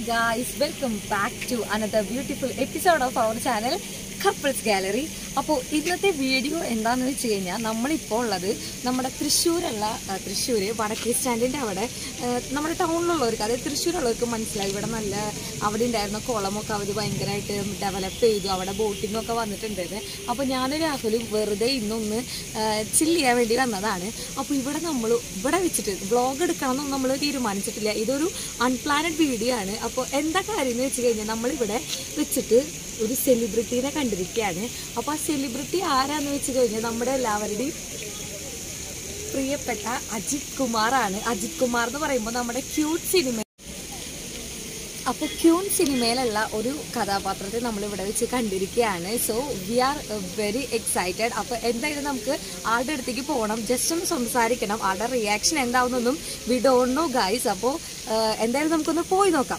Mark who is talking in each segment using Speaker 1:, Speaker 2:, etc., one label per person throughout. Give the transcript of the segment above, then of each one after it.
Speaker 1: Guys welcome back to another beautiful episode of our channel couples gallery അപ്പോൾ ഇന്നത്തെ video എന്താണെന്ന് വെച്ച് കഴിഞ്ഞാൽ നമ്മളിപ്പോൾ ഉള്ളത് നമ്മുടെ തൃശ്ശൂരുള്ള ആ, തൃശ്ശൂര് വടക്കേ സ്റ്റാൻഡിൻ്റെ അവിടെ ആ, നമ്മുടെ ടൗണിലുള്ളവർക്ക് അതായത് തൃശ്ശൂരുള്ളവർക്ക് മനസ്സിലായി ഇവിടെ നല്ല അവിടെ ഉണ്ടായിരുന്ന കുളമൊക്കെ അവർ ഭയങ്കരമായിട്ട് ഡെവലപ്പ് ചെയ്തു അവിടെ ബോട്ടിംഗ് ഒക്കെ വന്നിട്ടുണ്ടായിരുന്നു അപ്പോൾ ഞാനും രാഹുലും വെറുതെ ഇന്നൊന്ന് ചില്ല് ചെയ്യാൻ വേണ്ടി വന്നതാണ് അപ്പോൾ ഇവിടെ നമ്മൾ ഇവിടെ വെച്ചിട്ട് വ്ളോഗ് എടുക്കണമെന്നൊന്നും നമ്മൾ തീരുമാനിച്ചിട്ടില്ല ഇതൊരു അൺപ്ലാനഡ് വീഡിയോ ആണ് അപ്പോൾ എന്താ കാര്യം എന്ന് വെച്ച് കഴിഞ്ഞാൽ നമ്മളിവിടെ വെച്ചിട്ട് ഒരു സെലിബ്രിറ്റീനെ കണ്ടിരിക്കുകയാണ് അപ്പോൾ ആ സെലിബ്രിറ്റി ആരാന്ന് വെച്ച് കഴിഞ്ഞാൽ നമ്മുടെ എല്ലാവരുടെയും പ്രിയപ്പെട്ട അജിത് കുമാറാണ് അജിത് കുമാർ എന്ന് പറയുമ്പോൾ നമ്മുടെ ക്യൂട്ട് സിനിമ അപ്പോൾ ക്യൂൺ സിനിമയിലുള്ള ഒരു കഥാപാത്രത്തെ നമ്മൾ ഇവിടെ വെച്ച് കണ്ടിരിക്കുകയാണ് so we are very excited അപ്പോൾ എന്തായാലും നമുക്ക് ആളുടെ അടുത്തേക്ക് പോകണം ജസ്റ്റ് ഒന്ന് സംസാരിക്കണം ആളുടെ റിയാക്ഷൻ എന്താവുന്നൊന്നും വി ഡോണ്ട് നോ ഗൈസ് അപ്പോൾ എന്തായാലും നമുക്കൊന്ന് പോയി നോക്കാം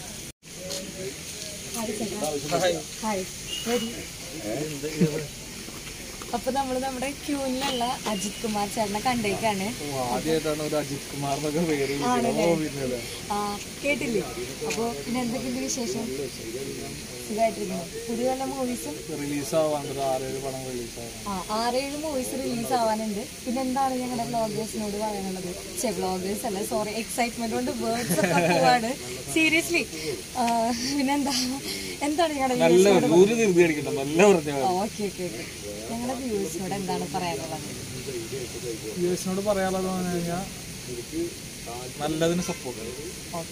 Speaker 1: ഹായ് റെഡി അപ്പൊ നമ്മൾ നമ്മുടെ ക്യൂനിലുള്ള അജിത് കുമാർ ചേട്ടനെ കണ്ടേക്കാണ്
Speaker 2: ആദ്യമായിട്ടാണ് ഒരു അജിത് കുമാർ എന്നൊക്കെ പേര്
Speaker 1: ആണല്ലേ?
Speaker 2: ഓ, പിന്നല്ലേ.
Speaker 1: ആ, കേട്ടില്ലേ അപ്പൊ പിന്നെ എന്തൊക്കെയുണ്ട് വിശേഷം സുഖമായിട്ടിരിക്കുന്നു പുതിയ വല്ല മൂവീസും
Speaker 2: റിലീസ് ആവാണ്ട് ഒരു ആറേഴ് പടം റിലീസ് ആവാൻ
Speaker 1: ആ ആറേഴ് മൂവീസ് റിലീസ് ആവാനുണ്ട് പിന്നെ എന്താണ് ഞങ്ങളുടെ വ്ളോഗേഴ്സിനോട് പറയാനുള്ളത് ചെ വ്ളോഗേഴ്സ് അല്ല സോറി എക്സൈറ്റ്മെന്റ് കൊണ്ട് വേർഡ്സ് ഒക്കെ പോവാണ് സീരിയസ്ലി പിന്നെന്താ എന്താണ് ഞങ്ങളുടെ
Speaker 2: നല്ല ഒരു ധൃതി അടിക്കണ്ട നല്ല പറഞ്ഞ
Speaker 1: ഓക്കെ ഓക്കെ ഓക്കെ ഞങ്ങളുടെ വ്യൂവേഴ്സിനോട് എന്താണ് പറയാനുള്ളത്
Speaker 2: യുഎസിനോട് പറയാനുള്ളത് പറഞ്ഞു കഴിഞ്ഞാൽ നല്ലതിന് സപ്പോർട്ട്
Speaker 1: ഓക്കെ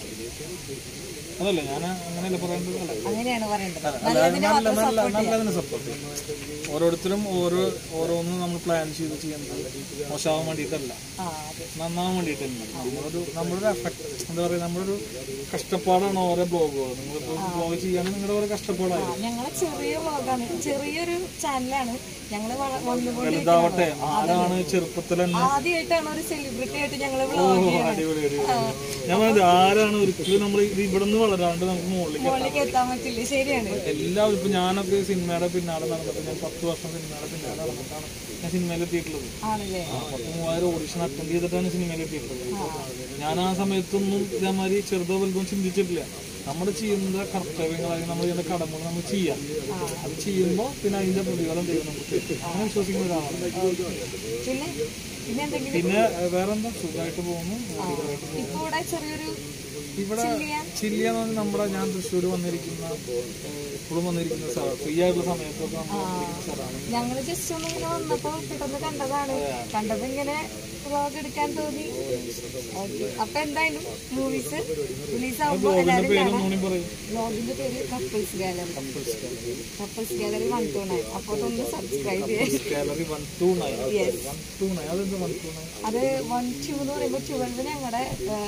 Speaker 2: അതല്ല ഞാൻ അങ്ങനെയല്ല പറയേണ്ടത് അല്ല
Speaker 1: അങ്ങനെയാണ് പറയേണ്ടത്
Speaker 2: അല്ല,
Speaker 1: നല്ലതിനെ
Speaker 2: നല്ല
Speaker 1: മാത്രം
Speaker 2: നല്ല
Speaker 1: സപ്പോർട്ട്
Speaker 2: നല്ലതിന് സപ്പോർട്ട് ഓരോരുത്തരും ഓരോ ഓരോന്നും നമ്മൾ പ്ലാൻ ചെയ്ത് ചെയ്യുന്നത് മോശമാവാൻ വേണ്ടിയിട്ടല്ല
Speaker 1: ആ അതെ
Speaker 2: നന്നാവാൻ വേണ്ടിയിട്ടല്ല നമ്മളൊരു നമ്മളൊരു എഫക്ട് എന്താ പറയുക നമ്മളൊരു കഷ്ടപ്പാടാണ് ഓരോ ബ്ലോഗുകൾ നിങ്ങളിപ്പോൾ ബ്ലോഗ് ചെയ്യാൻ നിങ്ങളുടെ ഓരോ കഷ്ടപ്പാടായി
Speaker 1: ആ, ഞങ്ങളെ ചെറിയ വ്ളോഗാണ് ചെറിയൊരു ചാനലാണ് ഞങ്ങള് വന്നുകൊണ്ട്
Speaker 2: വലുതാവട്ടെ ആരാണ് ചെറുപ്പത്തിൽ തന്നെ
Speaker 1: ആദ്യമായിട്ടാണ് ഒരു സെലിബ്രിറ്റി ആയിട്ട് ഞങ്ങള്
Speaker 2: ഓ,
Speaker 1: വ്ളോഗ് ചെയ്യുന്നത്
Speaker 2: അടിപൊളി അടിപൊളി ഞാൻ പറഞ്ഞത് ആരാണ് ഒരിക്കലും നമ്മൾ ഇത് ഇവിടെ നിന്ന് വളരാണ്ട് നമുക്ക് മുകളിലേക്ക്
Speaker 1: മുകളിലേക്ക് എത്താൻ പറ്റില്ല ശരിയാണ്
Speaker 2: എല്ലാവരും ഇപ്പൊ ഞാനൊക്കെ സിനിമയുടെ പിന്നാലെ നടന്നിട്ട് ഞാൻ പത്ത് വർഷം സിനിമയുടെ പിന്നാലെ നടന്നിട്ടാണ് ഞാൻ സിനിമയിൽ എത്തിയിട്ടുള്ളത്
Speaker 1: ആണല്ലേ
Speaker 2: ആ, പത്ത് മൂവായിരം ഓഡിഷൻ അറ്റൻഡ് ചെയ്തിട്ടാണ് സിനിമയിൽ എത്തിയിട്ടുള്ളത് ഞാൻ ആ സമയത്തൊന്നും ഇതേമാതിരി ചെറുതോ വലുതോ ചിന്തിച്ചിട്ടില്ല നമ്മൾ ചെയ്യുന്ന കർത്തവ്യങ്ങൾ അല്ലെങ്കിൽ നമ്മൾ ചെയ്യുന്ന കടമകൾ നമ്മൾ ചെയ്യാം അത് ചെയ്യുമ്പോൾ പിന്നെ അതിന്റെ പ്രതിഫലം ദൈവം നമുക്ക് തരും. അങ്ങനെ വിശ്വസിക്കുന്ന ഒരാളാണ്
Speaker 1: പിന്നെ പിന്നെ എന്തെങ്കിലും
Speaker 2: പിന്നെ ഏഹ്, വേറെന്താ സുഖമായിട്ട് പോകുന്നു സുഖമായിട്ട് പോകുന്നു.
Speaker 1: ഇപ്പൊ ഇവിടെ ചെറിയൊരു
Speaker 2: ഇവിടെ
Speaker 1: ചില്ലിയ
Speaker 2: ചില്ലിയ എന്ന് പറഞ്ഞാൽ നമ്മുടെ ഞാൻ തൃശ്ശൂർ വന്നിരിക്കുന്ന ഇപ്പോഴും വന്നിരിക്കുന്ന സ്ഥലം ഫ്രീ ആയിട്ടുള്ള സമയത്തൊക്കെ നമ്മൾ വന്നിരിക്കുന്ന സ്ഥലമാണ്
Speaker 1: ഞങ്ങള് ജസ്റ്റ് ഒന്ന് ഇങ്ങനെ വന്നപ്പോ പെട്ടെന്ന് കണ്ടതാണ് കണ്ടപ്പോ ഇങ്ങനെ വ്ളോഗ് എടുക്കാൻ തോന്നി ഓക്കെ അപ്പൊ എന്തായാലും മൂവീസ് റിലീസ് ആവുമ്പോ എല്ലാരും
Speaker 2: പേര്
Speaker 1: കാണാം
Speaker 2: ഒന്നുകൂടി പറയും
Speaker 1: വ്ളോഗിന്റെ പേര് couples gallery couples gallery one two nine അപ്പൊ അതൊന്ന് സബ്സ്ക്രൈബ് ചെയ്യാം
Speaker 2: gallery one two nine
Speaker 1: Yes.
Speaker 2: One two nine അതെന്താ വൺ ടു നയൻ
Speaker 1: അത് വൺ ടു എന്ന് പറയുമ്പോൾ ട്വൽവ് ഞങ്ങളുടെ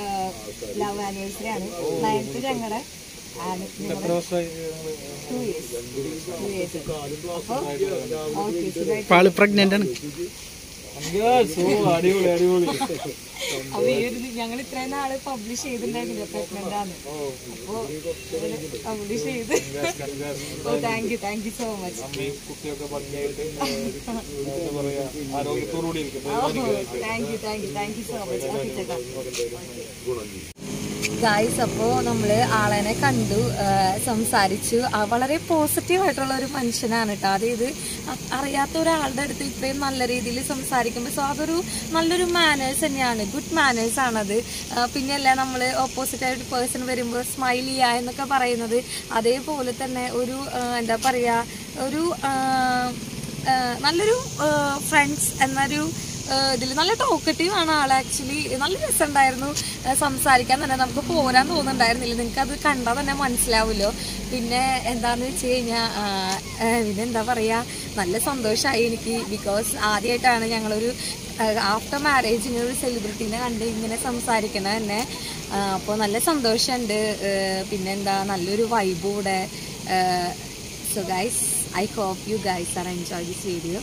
Speaker 1: ലവ് ആനിവേഴ്സറി ആണ് നയൻത്ത് ഞങ്ങളുടെ
Speaker 2: എത്ര വർഷമായി നിങ്ങള്
Speaker 1: ടു ഇയേഴ്സ് ടു ഇയേഴ്സ് അപ്പോൾ ഓക്കെ സുഖമായിട്ട്
Speaker 3: ആള് പ്രഗ്നന്റ് ആണ്
Speaker 2: Congrats. ഓ, അടിപൊളി അടിപൊളി
Speaker 1: അപ്പൊ ഈ ഒരു ഞങ്ങൾ ഇത്രയും നാള് പബ്ലിഷ് ചെയ്തിട്ടുണ്ടായിരുന്നില്ല പ്രഗ്നന്റ് ആണ് അപ്പോ പബ്ലിഷ് ചെയ്ത്
Speaker 2: Congrats.
Speaker 1: Oh thank you thank you so much
Speaker 2: അമ്മയും കുട്ടിയൊക്കെ ഭംഗിയായിട്ട് എന്താ പറയാ ആരോഗ്യത്തോടുകൂടി ഇരിക്കട്ടെ
Speaker 1: thank you thank you thank you so much okay ചേട്ടാ ഗായ്സ് അപ്പോൾ നമ്മൾ ആളെനെ കണ്ടു ആ, സംസാരിച്ചു ആ, വളരെ പോസിറ്റീവ് ആയിട്ടുള്ള ഒരു മനുഷ്യനാണ് കേട്ടോ അതായത് അ- അറിയാത്ത ഒരാളുടെ അടുത്ത് ഇത്രയും നല്ല രീതിയിൽ സംസാരിക്കുമ്പോൾ സോ അതൊരു നല്ലൊരു മാനേഴ്സ് തന്നെയാണ് ഗുഡ് മാനേഴ്സ് ആണത് ആ, പിന്നെയല്ല നമ്മൾ ഓപ്പോസിറ്റ് ആയിട്ട് പേഴ്സൺ വരുമ്പോൾ സ്മൈൽ ചെയ്യുക എന്നൊക്കെ പറയുന്നത് അതേപോലെ തന്നെ ഒരു ആ, എന്താ പറയുക ഒരു ആ, ആ, നല്ലൊരു ഫ്രണ്ട്സ് എന്നൊരു ഇതിൽ നല്ല ടോക്കറ്റീവ് ആണ് ആൾ ആക്ച്വലി നല്ല രസമുണ്ടായിരുന്നു ഏഹ് സംസാരിക്കാൻ തന്നെ നമുക്ക് പോരാൻ തോന്നുന്നുണ്ടായിരുന്നില്ല നിങ്ങൾക്ക് അത് കണ്ടാൽ തന്നെ മനസ്സിലാവുമല്ലോ പിന്നെ എന്താന്ന് വെച്ച് കഴിഞ്ഞാൽ പിന്നെ എന്താ പറയുക നല്ല സന്തോഷമായി എനിക്ക് ബിക്കോസ് ആദ്യമായിട്ടാണ് ഞങ്ങളൊരു ആഫ്റ്റർ മാരേജ് ഇങ്ങനെ ഒരു സെലിബ്രിറ്റീനെ കണ്ട് ഇങ്ങനെ സംസാരിക്കണത് തന്നെ അപ്പോൾ നല്ല സന്തോഷമുണ്ട് ഏഹ് പിന്നെന്താ നല്ലൊരു വൈബ് കൂടെ so guys I hope you guys are enjoy this video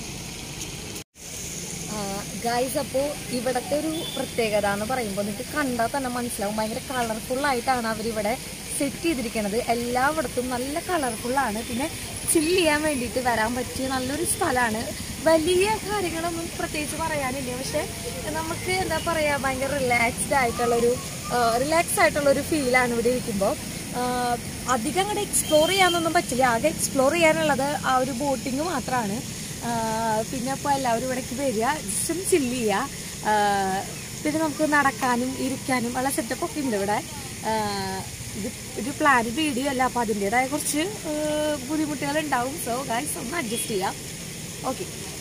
Speaker 1: guys അപ്പോൾ ഇവിടുത്തെ ഒരു പ്രത്യേകത എന്ന് പറയുമ്പോൾ നിങ്ങൾക്ക് കണ്ടാൽ തന്നെ മനസ്സിലാവും ഭയങ്കര കളർഫുൾ ആയിട്ടാണ് അവരിവിടെ സെറ്റ് ചെയ്തിരിക്കുന്നത് എല്ലായിടത്തും നല്ല കളർഫുള്ളാണ് പിന്നെ ചില്ല് ചെയ്യാൻ വേണ്ടിയിട്ട് വരാൻ പറ്റിയ നല്ലൊരു സ്ഥലമാണ് വലിയ കാര്യങ്ങളൊന്നും പ്രത്യേകിച്ച് പറയാനില്ല പക്ഷെ നമുക്ക് എന്താ പറയുക ഭയങ്കര റിലാക്സ്ഡ് ആയിട്ടുള്ളൊരു റിലാക്സ് ആയിട്ടുള്ളൊരു ഫീലാണ് ഇവിടെ ഇരിക്കുമ്പോൾ അധികം അങ്ങോട്ട് എക്സ്പ്ലോർ ചെയ്യാനൊന്നും പറ്റില്ല ആകെ എക്സ്പ്ലോർ ചെയ്യാനുള്ളത് ആ ഒരു ബോട്ടിങ് മാത്രമാണ് പിന്നെ അപ്പോൾ എല്ലാവരും ഇവിടേക്ക് വരിക ജസ്റ്റ് ഒന്ന് ചില്ല് ചെയ്യുക ആ, പിന്നെ നമുക്ക് നടക്കാനും ഇരിക്കാനും ഉള്ള സെറ്റപ്പ് ഒക്കെ ഉണ്ട് ഇവിടെ ആ, ഇത് ഒരു പ്ലാൻ വീഡിയോ അല്ല അപ്പോൾ അതിൻ്റെതായ കുറച്ച് ബുദ്ധിമുട്ടുകൾ ഉണ്ടാവും സോ ഗൈസ് ഒന്ന് അഡ്ജസ്റ്റ് ചെയ്യാം ഓക്കെ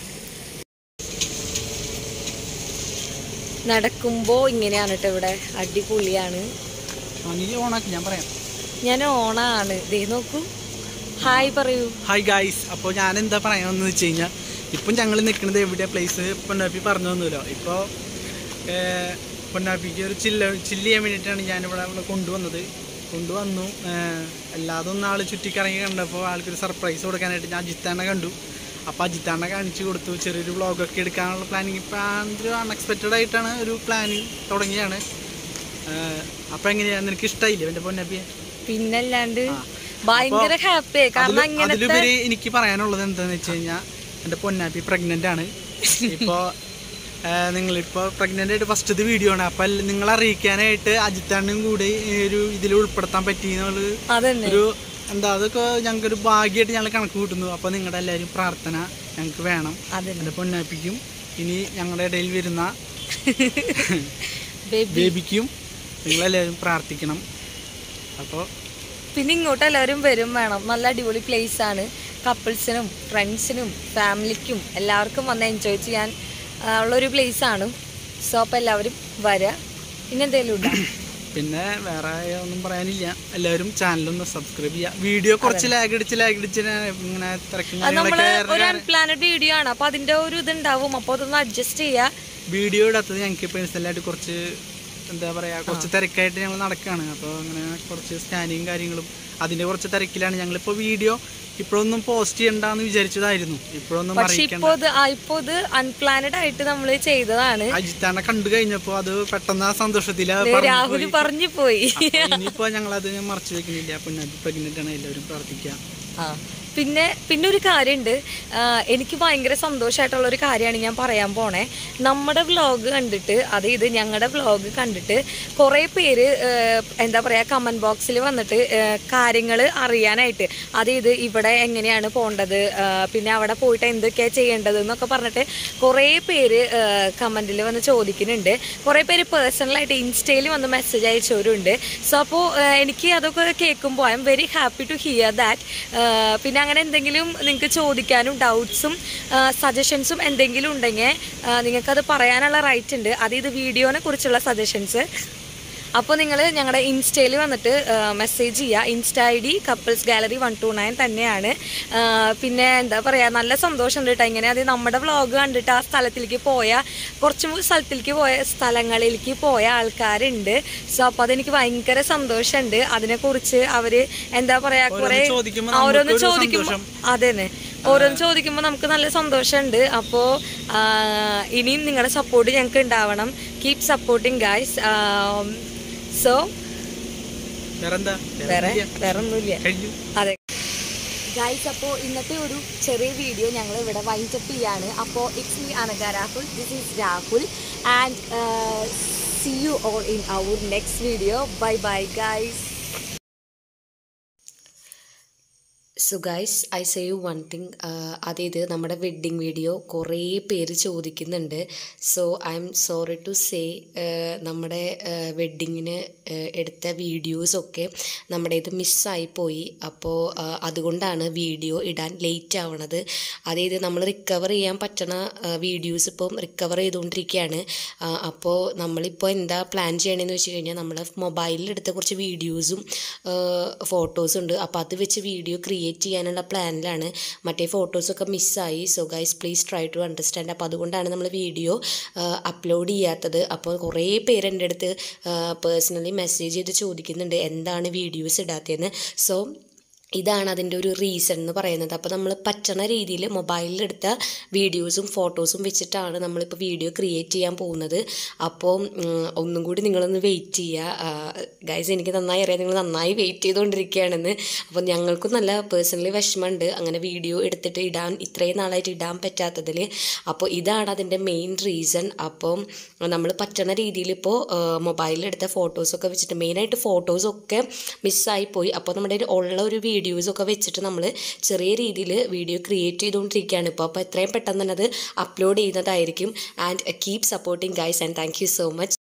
Speaker 1: നടക്കുമ്പോൾ ഇങ്ങനെയാണ് കേട്ടോ ഇവിടെ അടിപൊളിയാണ്
Speaker 3: നീ ഓണാക്കി ഞാൻ പറയാം
Speaker 1: ഞാൻ ഓണാണ് ദേ നോക്കൂ ഹായ് പറയൂ
Speaker 3: ഹായ് ഗായ്സ് അപ്പോൾ ഞാൻ എന്താ പറയാമെന്ന് വെച്ച് കഴിഞ്ഞാൽ ഇപ്പം ഞങ്ങൾ നിൽക്കുന്നത് എവിടെയാ പ്ലേസ് പൊന്നാപ്പി പറഞ്ഞു തന്നല്ലോ ഇപ്പോൾ പൊന്നാപ്പിക്ക് ഒരു ചില്ല ചില്ല് ചെയ്യാൻ വേണ്ടിയിട്ടാണ് ഞാനിവിടെ ഇവിടെ കൊണ്ടുവന്നത് കൊണ്ടുവന്നു ഏഹ്, എല്ലാതും ആൾ ചുറ്റിക്കറങ്ങി കണ്ടപ്പോൾ ആൾക്കൊരു സർപ്രൈസ് കൊടുക്കാനായിട്ട് ഞാൻ അജിത്താനെ കണ്ടു അപ്പോൾ അജിത്താനെ കാണിച്ചു കൊടുത്തു ചെറിയൊരു വ്ളോഗൊക്കെ എടുക്കാനുള്ള പ്ലാനിങ് ഇപ്പം ഒരു അൺഎക്സ്പെക്റ്റഡ് ആയിട്ടാണ് ഒരു പ്ലാനിങ് തുടങ്ങിയാണ് അപ്പോൾ എങ്ങനെയാണ് നിനക്ക് ഇഷ്ടമായില്ലേ എൻ്റെ പൊന്നാപ്പിയെ
Speaker 1: പിന്നല്ലാണ്ട് ഭയങ്കര ഹാപ്പി കാരണം
Speaker 3: അതില്
Speaker 1: ഇങ്ങനത്തെ
Speaker 3: അതിലുപരി എനിക്ക് പറയാനുള്ളത് എന്താന്ന് വെച്ച് കഴിഞ്ഞാൽ എൻ്റെ പൊന്നാപ്പി പ്രഗ്നന്റ് ആണ് ഇപ്പോൾ നിങ്ങളിപ്പോൾ പ്രഗ്നന്റ് ആയിട്ട് ഫസ്റ്റത്തെ വീഡിയോ ആണ് അപ്പം നിങ്ങൾ അറിയിക്കാനായിട്ട് അജിത്താണ്ടും കൂടി ഈ ഒരു ഇതിൽ ഉൾപ്പെടുത്താൻ പറ്റി എന്നുള്ളത്
Speaker 1: അതന്നെ
Speaker 3: ഒരു എന്താ അതൊക്കെ ഞങ്ങൾക്കൊരു ഭാഗ്യമായിട്ട് ഞങ്ങൾ കണക്ക് കൂട്ടുന്നു അപ്പോൾ നിങ്ങളുടെ എല്ലാവരും പ്രാർത്ഥന ഞങ്ങൾക്ക് വേണം
Speaker 1: അതന്നെ
Speaker 3: എൻ്റെ പൊന്നാപ്പിക്കും ഇനി ഞങ്ങളുടെ ഇടയിൽ വരുന്ന
Speaker 1: ബേബി
Speaker 3: ബേബിക്കും നിങ്ങളെല്ലാവരും പ്രാർത്ഥിക്കണം അപ്പോൾ
Speaker 1: പിന്നെ ഇങ്ങോട്ട് എല്ലാവരും വരും വേണം നല്ല അടിപൊളി പ്ലേസ് ആണ് കപ്പിൾസിനും ഫ്രണ്ട്സിനും ഫാമിലിക്കും എല്ലാവർക്കും വന്ന് എൻജോയ് ചെയ്യാൻ ആ, ഉള്ളൊരു പ്ലേസ് ആണ് സോ അപ്പോൾ എല്ലാവരും വരിക പിന്നെ എന്തെങ്കിലും ഉണ്ടോ
Speaker 3: പിന്നെ വേറെ ഒന്നും പറയാനില്ല എല്ലാവരും ചാനലൊന്ന് സബ്സ്ക്രൈബ് ചെയ്യുക വീഡിയോ കുറച്ച് ലാഗ് അടിച്ച് ലാഗ് അടിച്ച് ഇങ്ങനെ തിരക്കും
Speaker 1: അത് നമ്മള്
Speaker 3: കാര്യങ്ങളൊക്കെ
Speaker 1: ഒരു അൺപ്ലാനഡ് വീഡിയോ ആണ് അപ്പൊ അതിന്റെ ഒരു ഇതുണ്ടാവും അപ്പൊ അതൊന്ന് അഡ്ജസ്റ്റ് ചെയ്യാ
Speaker 3: വീഡിയോ ഇടാത്തത് ഞങ്ങൾക്ക് പേഴ്സണലായിട്ട് കുറച്ച് എന്താ പറയാ കുറച്ച് തിരക്കായിട്ട് ഞങ്ങൾ നടക്കുകയാണ് അപ്പോൾ അങ്ങനെ കുറച്ച് സ്കാനിങ് കാര്യങ്ങളും അതിന്റെ കുറച്ച് തിരക്കിലാണ് ഞങ്ങളിപ്പോൾ വീഡിയോ ഇപ്പോഴൊന്നും പോസ്റ്റ് ചെയ്യണ്ടെന്ന് വിചാരിച്ചതായിരുന്നു ഇപ്പോഴൊന്നും
Speaker 1: പക്ഷെ
Speaker 3: അറിയിക്കണ്ട
Speaker 1: ഇപ്പൊ ഇത് ആ, ഇപ്പൊ ഇത് അൺപ്ലാനഡ് ആയിട്ട് നമ്മൾ ചെയ്തതാണ്
Speaker 3: അജിത്താനെ കണ്ടു കഴിഞ്ഞപ്പോ അത് പെട്ടെന്ന് ആ സന്തോഷത്തില്
Speaker 1: ദേ രാഹുൽ പറഞ്ഞു പോയി
Speaker 3: ഇനിയിപ്പോ ഞങ്ങൾ അത് മറച്ചു വെക്കുന്നില്ല പിന്നെ പ്രഗ്നന്റ് ആണ് എല്ലാവരും പ്രാർത്ഥിക്കുക
Speaker 1: ആ പിന്നെ പിന്നെ ഒരു കാര്യമുണ്ട് ആ, എനിക്ക് ഭയങ്കര സന്തോഷമായിട്ടുള്ള ഒരു കാര്യമാണ് ഞാൻ പറയാൻ പോണേ നമ്മുടെ വ്ളോഗ് കണ്ടിട്ട് അതായത് ഞങ്ങളുടെ വ്ളോഗ് കണ്ടിട്ട് കുറേ പേര് ആ, എന്താ പറയുക കമൻറ്റ് ബോക്സിൽ വന്നിട്ട് കാര്യങ്ങൾ അറിയാനായിട്ട് അതായത് ഇവിടെ എങ്ങനെയാണ് പോകേണ്ടത് ആ, പിന്നെ അവിടെ പോയിട്ട് എന്തൊക്കെയാണ് ചെയ്യേണ്ടത് എന്നൊക്കെ പറഞ്ഞിട്ട് കുറേ പേര് കമൻറ്റിൽ വന്ന് ചോദിക്കുന്നുണ്ട് കുറേ പേര് പേഴ്സണലായിട്ട് ഇൻസ്റ്റയിൽ വന്ന് മെസ്സേജ് അയച്ചവരുണ്ട് സോ അപ്പോൾ എനിക്ക് അതൊക്കെ കേൾക്കുമ്പോൾ I'm very happy to hear that പിന്നെ അങ്ങനെ എന്തെങ്കിലും നിങ്ങൾക്ക് ചോദിക്കാനും ഡൗട്ട്സും സജഷൻസും എന്തെങ്കിലും ഉണ്ടെങ്കിൽ നിങ്ങൾക്കത് പറയാനുള്ള റൈറ്റ് ഉണ്ട് അത് ഇത് വീഡിയോനെ കുറിച്ചുള്ള സജഷൻസ് അപ്പോൾ നിങ്ങൾ ഞങ്ങളുടെ ഇൻസ്റ്റയിൽ വന്നിട്ട് മെസ്സേജ് ചെയ്യുക insta I D couples gallery one two nine തന്നെയാണ് ആ, പിന്നെ എന്താ പറയുക നല്ല സന്തോഷമുണ്ട് കേട്ടോ ഇങ്ങനെ അത് നമ്മുടെ വ്ളോഗ് കണ്ടിട്ട് ആ സ്ഥലത്തിലേക്ക് പോയ കുറച്ചും കൂടി സ്ഥലത്തിലേക്ക് പോയ സ്ഥലങ്ങളിലേക്ക് പോയ ആൾക്കാരുണ്ട് സോ അപ്പോൾ അതെനിക്ക് ഭയങ്കര സന്തോഷമുണ്ട് അതിനെക്കുറിച്ച് അവർ എന്താ പറയുക കുറേ
Speaker 3: ഓരോന്ന് ചോദിക്കുമ്പോൾ
Speaker 1: ആ, ഓരോന്ന്
Speaker 3: നമുക്കൊരു
Speaker 1: ചോദിക്കുമ്പോൾ അതന്നെ ഓരോന്ന് ചോദിക്കുമ്പോൾ നമുക്ക് നല്ല സന്തോഷമുണ്ട് അപ്പോൾ ഇനിയും നിങ്ങളുടെ സപ്പോർട്ട് ഞങ്ങൾക്ക് ഉണ്ടാവണം കീപ് സപ്പോർട്ടിങ് ഗായ്സ് സോ
Speaker 3: വേറെന്താ
Speaker 1: വേറെ വേറെ ഒന്നുമില്ല
Speaker 3: കഴിഞ്ഞു
Speaker 1: അതെ ഗൈസ് അപ്പോൾ ഇന്നത്തെ ഒരു ചെറിയ വീഡിയോ ഞങ്ങൾ ഇവിടെ വൈൻഡപ്പ് ചെയ്യാണ് അപ്പോൾ it's me Anagha Rahul this is Rahul and see you all in our next video bye bye guys so guys I say you one thing അതായത് നമ്മുടെ വെഡ്ഡിങ് വീഡിയോ കുറേ പേര് ചോദിക്കുന്നുണ്ട് so I'm sorry to say നമ്മുടെ വെഡ്ഡിങ്ങിന് എടുത്ത വീഡിയോസൊക്കെ നമ്മുടെ ഇത് മിസ്സായി പോയി അപ്പോൾ അതുകൊണ്ടാണ് വീഡിയോ ഇടാൻ ലേറ്റ് ആവണത് അതായത് നമ്മൾ റിക്കവർ ചെയ്യാൻ പറ്റണ വീഡിയോസ് ഇപ്പം റിക്കവർ ചെയ്തുകൊണ്ടിരിക്കുകയാണ് അപ്പോൾ നമ്മളിപ്പോൾ എന്താ പ്ലാൻ ചെയ്യണമെന്ന് വെച്ച് കഴിഞ്ഞാൽ നമ്മൾ മൊബൈലിൽ എടുത്ത കുറച്ച് വീഡിയോസും ഫോട്ടോസും ഉണ്ട് അപ്പോൾ അത് വെച്ച് വീഡിയോ ക്രിയേറ്റ് ചെയ്യാനുള്ള പ്ലാനിലാണ് മറ്റേ ഫോട്ടോസൊക്കെ മിസ്സായി so guys please try to understand അപ്പോൾ അതുകൊണ്ടാണ് നമ്മൾ വീഡിയോ അപ്ലോഡ് ചെയ്യാത്തത് അപ്പോൾ കുറേ പേര് എൻ്റെ അടുത്ത് പേഴ്സണലി മെസ്സേജ് ചെയ്ത് ചോദിക്കുന്നുണ്ട് എന്താണ് വീഡിയോസ് ഇടാത്തതെന്ന് സോ
Speaker 4: ഇതാണ് അതിൻ്റെ ഒരു റീസൺ എന്ന് പറയുന്നത് അപ്പോൾ നമ്മൾ പറ്റണ രീതിയിൽ മൊബൈലിലെടുത്ത വീഡിയോസും ഫോട്ടോസും വെച്ചിട്ടാണ് നമ്മളിപ്പോൾ വീഡിയോ ക്രിയേറ്റ് ചെയ്യാൻ പോകുന്നത് അപ്പോൾ ഉം, ഒന്നും കൂടി നിങ്ങളൊന്ന് വെയിറ്റ് ചെയ്യുക ഗൈസ് എനിക്ക് നന്നായി അറിയാം നിങ്ങൾ നന്നായി വെയിറ്റ് ചെയ്തുകൊണ്ടിരിക്കുകയാണെന്ന് അപ്പോൾ ഞങ്ങൾക്കും നല്ല പേഴ്സണലി വിഷമമുണ്ട് അങ്ങനെ വീഡിയോ എടുത്തിട്ട് ഇടാൻ ഇത്രയും നാളായിട്ട് ഇടാൻ പറ്റാത്തതിൽ അപ്പോൾ ഇതാണ് അതിൻ്റെ മെയിൻ റീസൺ അപ്പം നമ്മൾ പറ്റണ രീതിയിൽ ഇപ്പോൾ മൊബൈലിലെടുത്ത ഫോട്ടോസൊക്കെ വെച്ചിട്ട് മെയിനായിട്ട് ഫോട്ടോസൊക്കെ മിസ്സായി പോയി അപ്പോൾ നമ്മുടെ കയ്യിൽ ഉള്ള ഒരു വീഡിയോസൊക്കെ വെച്ചിട്ട് നമ്മൾ ചെറിയ രീതിയിൽ വീഡിയോ ക്രിയേറ്റ് ചെയ്തുകൊണ്ടിരിക്കുകയാണ് ഇപ്പോൾ അപ്പോൾ എത്രയും പെട്ടെന്ന് തന്നെ അത് അപ്ലോഡ് ചെയ്യുന്നതായിരിക്കും and keep supporting guys and thank you so much